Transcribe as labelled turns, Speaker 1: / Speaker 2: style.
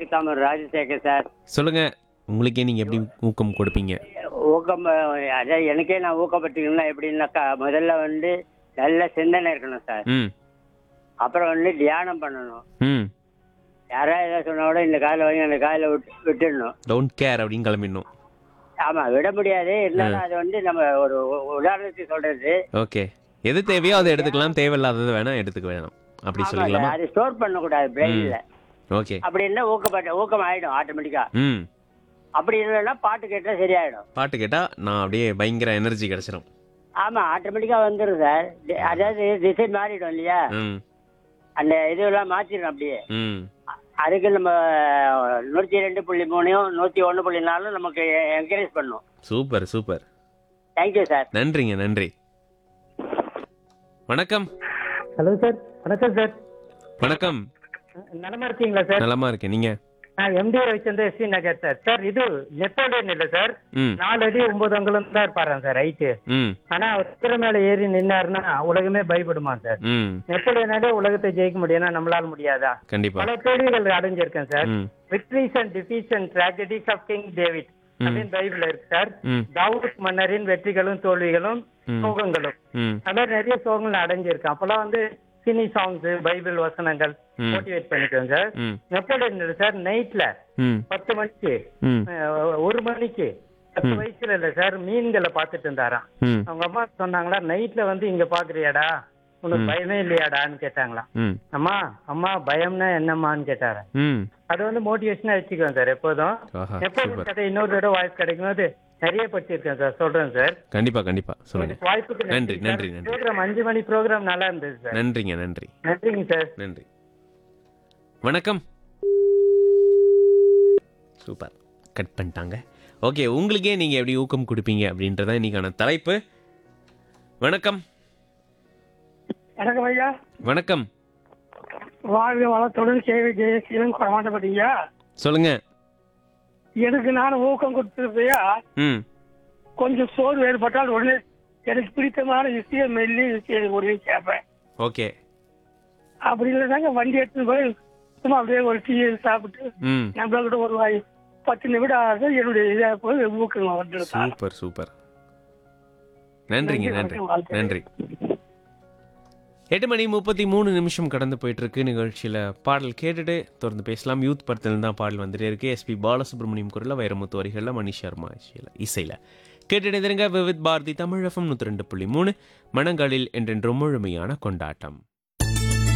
Speaker 1: தாமர் Rajasekar sir
Speaker 2: சொல்லுங்க உங்களுக்கே நீங்க எப்படி ஊக்கம் கொடுப்பீங்க
Speaker 1: ஊக்கம் அஹ், அதான் எனக்கே நான் ஊக்கப்படுத்திக்கணும்னா எப்படின்னாக்கா முதல்ல வந்து நல்ல சிந்தனை இருக்கணும் சார்
Speaker 2: ம்
Speaker 1: அப்புறம் வந்து தியானம் பண்ணணும்
Speaker 2: ம்
Speaker 1: யாராவது ஏதாவது சொன்னா கூட இந்த காலை வாங்கி அந்த காலை விட்டு விட்டுடணும்
Speaker 2: டோன்ட் கேர் அப்படின்னு கிளம்பிடணும்
Speaker 1: ஆமா விட முடியாது இருந்தாலும் அது வந்து நம்ம ஒரு உ- உதாரணத்துக்கு சொல்றது
Speaker 2: ஓகே எது தேவையோ அதை எடுத்துக்கலாம் தேவையில்லாதது வேணா எடுத்துக்க வேணாம் அப்படி
Speaker 1: ஆமா
Speaker 2: சொல்லிக்கலாமா
Speaker 1: சார், அது ஸ்டோர் பண்ணக்கூடாது பிரெயின்ல
Speaker 2: ஓகே
Speaker 1: அப்படி இருந்தா ஊக்கப்பட்ட ஊக்கம் ஆயிடும் ஆட்டோமேட்டிக்கா
Speaker 2: ம்
Speaker 1: அப்படி இல்லைன்னா பாட்டு கேட்டா சரியாயிடும்
Speaker 2: பாட்டு கேட்டா நான் அப்படியே பயங்கர எனர்ஜி கிடைச்சிரும்
Speaker 1: ஆமா ஆட்டோமேட்டிக்கா வந்துடும் சார் தி- அதாவது திசை மாறிடும் இல்லையா
Speaker 2: ம்
Speaker 1: அந்த இதுவெல்லாம் மாத்திடும் அப்படியே
Speaker 2: ம்
Speaker 1: அதுக்கு நம்ம நூற்றி ரெண்டு புள்ளி மூணையும் நூற்றி ஒன்று புள்ளி நாலும் நமக்கு என்கரேஜ் பண்ணும்
Speaker 2: சூப்பர் சூப்பர்
Speaker 1: தேங்க்யூ சார்
Speaker 2: நன்றிங்க நன்றி வணக்கம்
Speaker 3: ஹலோ சார் வணக்கம் சார்
Speaker 2: வணக்கம்
Speaker 3: நலமா இருக்கீங்களா சார்
Speaker 2: நலமா இருக்கேன் நீங்க
Speaker 3: நான் M D Ravichandra S V Nagar sir sir இது நெப்போலியன் இல்ல சார்
Speaker 2: ம்
Speaker 3: நாலு அடி ஒன்பது அங்குலம் தான் இருப்பாராம் சார் ஹைட்டு
Speaker 2: ம்
Speaker 3: ஆனா அவர் சித்திர மேல ஏறி நின்னாருன்னா உலகமே பயப்படுமா சார்
Speaker 2: ம்
Speaker 3: நெப்போலியனாலே உலகத்தை ஜெயிக்க முடியும்னா நம்மளால முடியாதா
Speaker 2: கண்டிப்பா
Speaker 3: பல தோல்விகள் அடைஞ்சிருக்கேன் சார்
Speaker 2: ம்
Speaker 3: victories and defeats and tragedies of King David அப்படின்னு பைபிள் இருக்கு சார்
Speaker 2: ம்
Speaker 3: தாவூத் மன்னரின் வெற்றிகளும் தோல்விகளும்
Speaker 2: ம்.
Speaker 3: சோகங்களும்
Speaker 2: ம்
Speaker 3: அது மாதிரி நிறைய சோகங்கள் அடைஞ்சிருக்கு அப்பெல்லாம் வந்து சினி சாங்ஸ் பைபிள் வசனங்கள்
Speaker 2: ம்.
Speaker 3: மோட்டிவேட் பண்ணிக்கோங்க சார்
Speaker 2: ம்
Speaker 3: நெப்போலியன் சார் நைட்ல
Speaker 2: ம்
Speaker 3: பத்து மணிக்கு
Speaker 2: ம்
Speaker 3: அஹ், ஒரு மணிக்கு பத்து வயசுல இல்ல சார் மீன்களை பார்த்துட்டு இருந்தாராம்
Speaker 2: ம்
Speaker 3: அவங்க அம்மா சொன்னாங்களா நைட்ல வந்து இங்க பாக்குறியாடா உனக்கு பயமே இல்லையாடான்னு கேட்டாங்களாம்
Speaker 2: ம்
Speaker 3: அம்மா அம்மா பயம்னா என்னம்மான்னு கேட்டாரு
Speaker 2: ம்
Speaker 3: அது வந்து மோட்டிவேஷனா வச்சுக்குவேன் சார் எப்போதும்
Speaker 2: ஆஹா
Speaker 3: எப்போதும்
Speaker 2: சூப்பர்
Speaker 3: கதை இன்னொரு தடவை வாய்ப்பு கிடைக்கும் போது நிறைய படிச்சிருக்கேன் சார் சொல்றேன் சார்
Speaker 2: கண்டிப்பா கண்டிப்பா சொல்லுங்க
Speaker 3: எனக்கு வாய்ப்புக்கு
Speaker 2: நன்றி, நன்றி, நன்றி.
Speaker 3: ப்ரோக்ராம் அஞ்சு மணி ப்ரோக்ராம் நல்லா இருந்தது சார்
Speaker 2: நன்றிங்க நன்றி
Speaker 3: நன்றிங்க சார்
Speaker 2: நன்றி வணக்கம் சூப்பர் கட் பண்ணிட்டாங்க ஓகே உங்களுக்கே நீங்க எப்படி ஊக்கம் கொடுப்பீங்க அப்படின்றத இன்னைக்கான தலைப்பு வணக்கம்
Speaker 4: வணக்கம் ஐயா
Speaker 2: வணக்கம்
Speaker 4: வாழ்க வளத்துடன் சேவை ஜெயசீலன் குறமாட்டப்பட்டீங்க
Speaker 2: சொல்லுங்க
Speaker 4: எனக்கு நான் ஊக்கம் கொடுத்துருப்பையா
Speaker 2: ம்
Speaker 4: கொஞ்சம் சோறு ஏற்பட்டால் உடனே எனக்கு பிடித்தமான விஷயம் மெல்லி விஷயம் உடனே கேட்பேன்
Speaker 2: ஓகே
Speaker 4: அப்படி இல்லைனாங்க வண்டி எடுத்துன்னு போய் சும்மா அப்படியே ஒரு டீ சாப்பிட்டு
Speaker 2: ம்
Speaker 4: நம்மள ஒரு வாய் பத்து நிமிடம் ஆகுது என்னுடைய இதாக போய் ஊக்கம் வந்துடும்
Speaker 2: சூப்பர் சூப்பர் நன்றிங்க நன்றி நன்றி எட்டு மணி முப்பத்தி மூணு நிமிஷம் கடந்து போயிட்டு இருக்கு நிகழ்ச்சியில் பாடல் கேட்டுட்டு தொடர்ந்து பேசலாம் யூத் படத்தில் தான் பாடல் வந்துட்டே இருக்கு எஸ்பி பாலசுப்ரமணியம் குரலில் வைரமுத்து வரிகளில் மணி சர்மா இசையில் இசையில் கேட்டுட்டு இருங்க விவித் பாரதி தமிழ் எஃப்எம் நூற்றி ரெண்டு புள்ளி மூணு மனங்களில் என்றென்றும் முழுமையான கொண்டாட்டம்